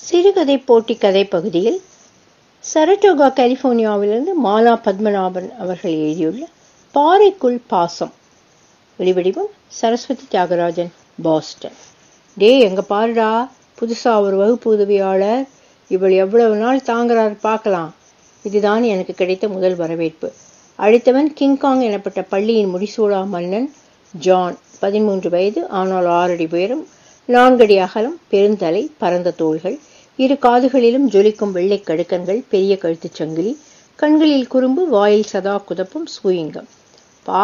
சிறுகதை போட்டி கதை பகுதியில் சரட்டோகா கலிபோர்னியாவிலிருந்து மாலா பத்மநாபன் அவர்கள் எழுதியுள்ள பாறைக்குள் பாசம் ஒளிவடிவம் சரஸ்வதி தியாகராஜன் பாஸ்டன் டே எங்க பாருடா புதுசா ஒரு வகுப்பு உதவியாளர் இவள் எவ்வளவு நாள் தாங்குறாரு பார்க்கலாம் இதுதான் எனக்கு கிடைத்த முதல் வரவேற்பு அழைத்தவன் கிங்காங் எனப்பட்ட பள்ளியின் முடிசூடா மன்னன் ஜான் பதிமூன்று வயது ஆனால் ஆறடி உயரம் நான்கடி அகலம் பெருந்தலை பரந்த தோள்கள் இரு காதுகளிலும் ஜொலிக்கும் வெள்ளை கடுக்கன்கள் பெரிய கழுத்துச் சங்கிலி கண்களில் குறும்பு வாயில் சதா குதப்பும் சூயிங்கம் பா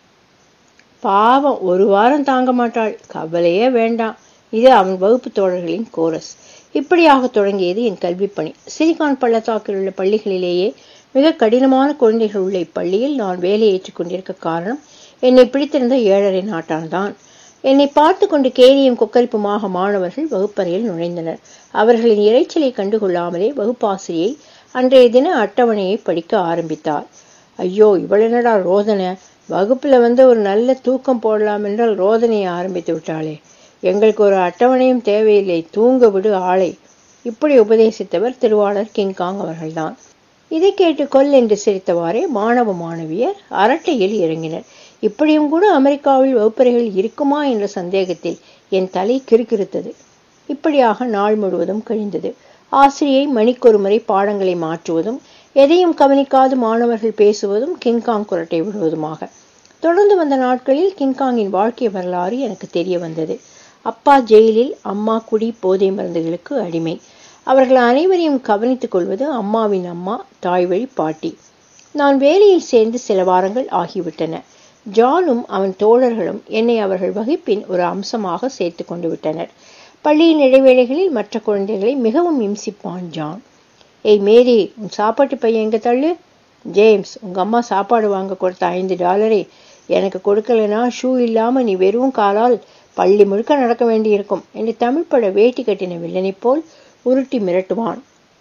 பாவம் ஒரு வாரம் தாங்க மாட்டாள் கவலையே வேண்டாம் இது அவன் வகுப்பு தோழர்களின் கோரஸ் இப்படியாக தொடங்கியது என் கல்விப் பணி சிலிகான் பள்ளத்தாக்கில் உள்ள பள்ளிகளிலேயே மிக கடினமான குழந்தைகள் உள்ள இப்பள்ளியில் நான் வேலை ஏற்றுக் கொண்டிருக்க காரணம் என்னை பிடித்திருந்த ஏழரை நாட்டான் தான் என்னை பார்த்து கொண்டு கேலியும் கொக்கரிப்புமாக மாணவர்கள் வகுப்பறையில் நுழைந்தனர் அவர்களின் இறைச்சலை கண்டுகொள்ளாமலே வகுப்பாசிரியை அன்றைய தின அட்டவணையை படிக்க ஆரம்பித்தார் ஐயோ இவள் என்னடா ரோதனை வகுப்புல வந்து ஒரு நல்ல தூக்கம் போடலாம் என்றால் ரோதனையை ஆரம்பித்து விட்டாளே எங்களுக்கு ஒரு அட்டவணையும் தேவையில்லை தூங்க விடு ஆளை இப்படி உபதேசித்தவர் திருவாளர் கிங்காங் அவர்கள்தான் இதை கேட்டு கொல் என்று சிரித்தவாறே மாணவ மாணவியர் அரட்டையில் இறங்கினர் இப்படியும் கூட அமெரிக்காவில் வகுப்பறைகள் இருக்குமா என்ற சந்தேகத்தில் என் தலை கிறுகிறுத்தது இப்படியாக நாள் முழுவதும் கழிந்தது ஆசிரியை மணிக்கொரு முறை பாடங்களை மாற்றுவதும் எதையும் கவனிக்காது மாணவர்கள் பேசுவதும் கிங்காங் குரட்டை விடுவதுமாக தொடர்ந்து வந்த நாட்களில் கிங்காங்கின் வாழ்க்கை வரலாறு எனக்கு தெரிய வந்தது அப்பா ஜெயிலில் அம்மா குடி போதை மருந்துகளுக்கு அடிமை அவர்கள் அனைவரையும் கவனித்துக் கொள்வது அம்மாவின் அம்மா தாய் வழி பாட்டி நான் வேலையில் சேர்ந்து சில வாரங்கள் ஆகிவிட்டன ஜானும் அவன் தோழர்களும் என்னை அவர்கள் வகுப்பின் ஒரு அம்சமாக சேர்த்து கொண்டு விட்டனர் பள்ளியின் இடைவேளைகளில் மற்ற குழந்தைகளை மிகவும் இம்சிப்பான் ஜான் ஏய் மேரி உன் சாப்பாட்டு பையன் எங்க தள்ளு ஜேம்ஸ் உங்க அம்மா சாப்பாடு வாங்க கொடுத்த ஐந்து டாலரை எனக்கு கொடுக்கலனா ஷூ இல்லாம நீ வெறும் காலால் பள்ளி முழுக்க நடக்க வேண்டியிருக்கும் என்று தமிழ் பட வேட்டி கட்டின வில்லனைப் போல் உருட்டி மிரட்டுவான்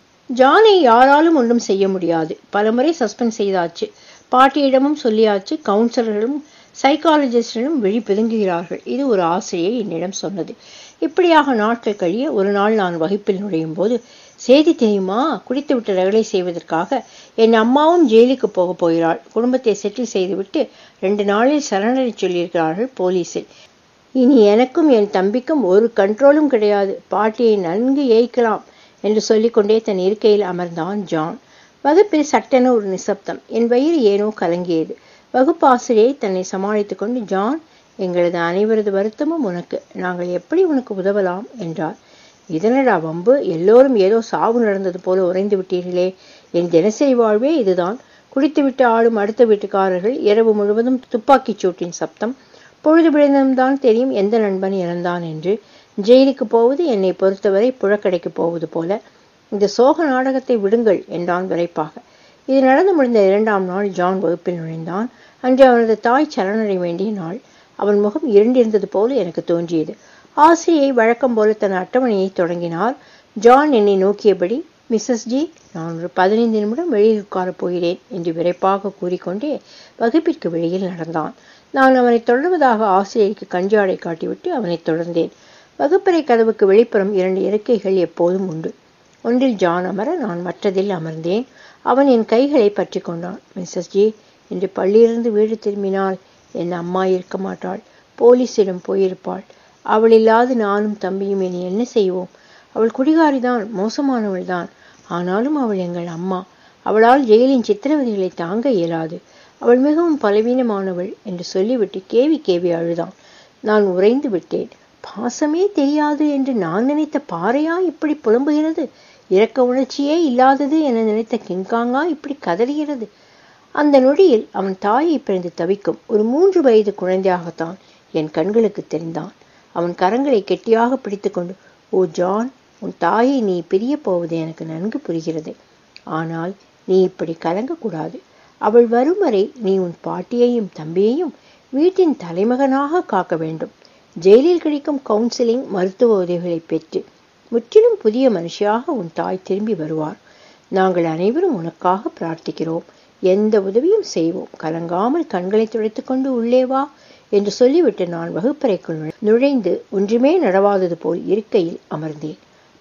ஜானை யாராலும் ஒன்றும் செய்ய முடியாது பலமுறை சஸ்பெண்ட் செய்தாச்சு பாட்டியிடமும் சொல்லியாச்சு கவுன்சிலர்களும் சைக்காலஜிஸ்டரும் விழி பிதுங்குகிறார்கள் இது ஒரு ஆசிரியை என்னிடம் சொன்னது இப்படியாக நாட்கள் கழிய ஒரு நாள் நான் வகுப்பில் நுழையும் போது செய்தி தெரியுமா குடித்துவிட்டு ரகளை செய்வதற்காக என் அம்மாவும் ஜெயிலுக்கு போக போகிறாள் குடும்பத்தை செட்டில் செய்துவிட்டு ரெண்டு நாளில் சரணடை சொல்லியிருக்கிறார்கள் போலீஸில் இனி எனக்கும் என் தம்பிக்கும் ஒரு கண்ட்ரோலும் கிடையாது பாட்டியை நன்கு ஏய்க்கலாம் என்று சொல்லிக்கொண்டே தன் இருக்கையில் அமர்ந்தான் ஜான் வகுப்பில் சட்டென ஒரு நிசப்தம் என் வயிறு ஏனோ கலங்கியது வகுப்பாசிரியை தன்னை சமாளித்துக் கொண்டு ஜான் எங்களது அனைவரது வருத்தமும் உனக்கு நாங்கள் எப்படி உனக்கு உதவலாம் என்றார் இதனடா வம்பு எல்லோரும் ஏதோ சாவு நடந்தது போல உறைந்து விட்டீர்களே என் தினசரி வாழ்வே இதுதான் குடித்துவிட்டு ஆடும் அடுத்த வீட்டுக்காரர்கள் இரவு முழுவதும் துப்பாக்கிச் சூட்டின் சப்தம் பொழுது விழுந்ததும் தெரியும் எந்த நண்பன் இறந்தான் என்று ஜெயிலுக்கு போவது என்னை பொறுத்தவரை புழக்கடைக்கு போவது போல இந்த சோக நாடகத்தை விடுங்கள் என்றான் விரைப்பாக இது நடந்து முடிந்த இரண்டாம் நாள் ஜான் வகுப்பில் நுழைந்தான் அன்று அவனது தாய் சரணடைய வேண்டிய நாள் அவன் முகம் இருண்டிருந்தது போல எனக்கு தோன்றியது ஆசிரியை வழக்கம் போல தன் அட்டவணையை தொடங்கினார் ஜான் என்னை நோக்கியபடி மிஸ்ஸஸ் ஜி நான் ஒரு பதினைந்து நிமிடம் வெளியில் உட்காரப் போகிறேன் என்று விரைப்பாக கூறிக்கொண்டே வகுப்பிற்கு வெளியில் நடந்தான் நான் அவனை தொடர்வதாக ஆசிரியருக்கு கஞ்சாடை காட்டிவிட்டு அவனை தொடர்ந்தேன் வகுப்பறை கதவுக்கு வெளிப்புறம் இரண்டு இருக்கைகள் எப்போதும் உண்டு ஒன்றில் ஜான் அமர நான் மற்றதில் அமர்ந்தேன் அவன் என் கைகளை பற்றி கொண்டான் மிஸ்ஸஸ் ஜி என்று பள்ளியிலிருந்து வீடு திரும்பினால் என் அம்மா இருக்க மாட்டாள் போலீஸிடம் போயிருப்பாள் அவள் இல்லாது நானும் தம்பியும் இனி என்ன செய்வோம் அவள் குடிகாரிதான் மோசமானவள் தான் ஆனாலும் அவள் எங்கள் அம்மா அவளால் ஜெயிலின் சித்திரவதைகளை தாங்க இயலாது அவள் மிகவும் பலவீனமானவள் என்று சொல்லிவிட்டு கேவி கேவி அழுதான் நான் உறைந்து விட்டேன் பாசமே தெரியாது என்று நான் நினைத்த பாறையா இப்படி புலம்புகிறது இரக்க உணர்ச்சியே இல்லாதது என நினைத்த கிங்காங்கா இப்படி கதறுகிறது அந்த நொடியில் அவன் தாயை பிறந்து தவிக்கும் ஒரு மூன்று வயது குழந்தையாகத்தான் என் கண்களுக்கு தெரிந்தான் அவன் கரங்களை கெட்டியாக பிடித்துக்கொண்டு ஓ ஜான் உன் தாயை நீ பிரிய போவது எனக்கு நன்கு புரிகிறது ஆனால் நீ இப்படி கலங்கக்கூடாது அவள் வரும் வரை நீ உன் பாட்டியையும் தம்பியையும் வீட்டின் தலைமகனாக காக்க வேண்டும் ஜெயிலில் கிடைக்கும் கவுன்சிலிங் மருத்துவ உதவிகளை பெற்று முற்றிலும் புதிய மனுஷியாக உன் தாய் திரும்பி வருவார் நாங்கள் அனைவரும் உனக்காக பிரார்த்திக்கிறோம் எந்த உதவியும் செய்வோம் கலங்காமல் கண்களை துடைத்துக் கொண்டு உள்ளே வா என்று சொல்லிவிட்டு நான் வகுப்பறைக்குள் நுழைந்து ஒன்றுமே நடவாதது போல் இருக்கையில் அமர்ந்தேன்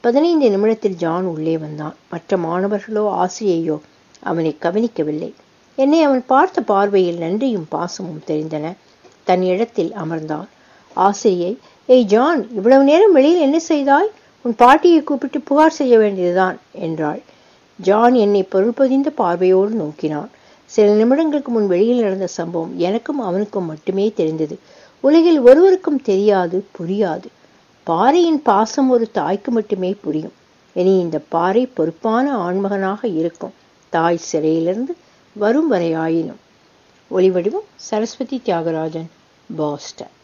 பதினைந்து நிமிடத்தில் ஜான் உள்ளே வந்தான் மற்ற மாணவர்களோ ஆசிரியையோ அவனை கவனிக்கவில்லை என்னை அவன் பார்த்த பார்வையில் நன்றியும் பாசமும் தெரிந்தன தன் இடத்தில் அமர்ந்தான் ஆசிரியை ஏய் ஜான் இவ்வளவு நேரம் வெளியில் என்ன செய்தாய் உன் பாட்டியை கூப்பிட்டு புகார் செய்ய வேண்டியதுதான் என்றாள் ஜான் என்னை பொருள் பதிந்த பார்வையோடு நோக்கினான் சில நிமிடங்களுக்கு முன் வெளியில் நடந்த சம்பவம் எனக்கும் அவனுக்கும் மட்டுமே தெரிந்தது உலகில் ஒருவருக்கும் தெரியாது புரியாது பாறையின் பாசம் ஒரு தாய்க்கு மட்டுமே புரியும் இனி இந்த பாறை பொறுப்பான ஆண்மகனாக இருக்கும் தாய் சிறையிலிருந்து வரும் வரை ஆயினும் ஒளிவடிவம் சரஸ்வதி தியாகராஜன் பாஸ்டன்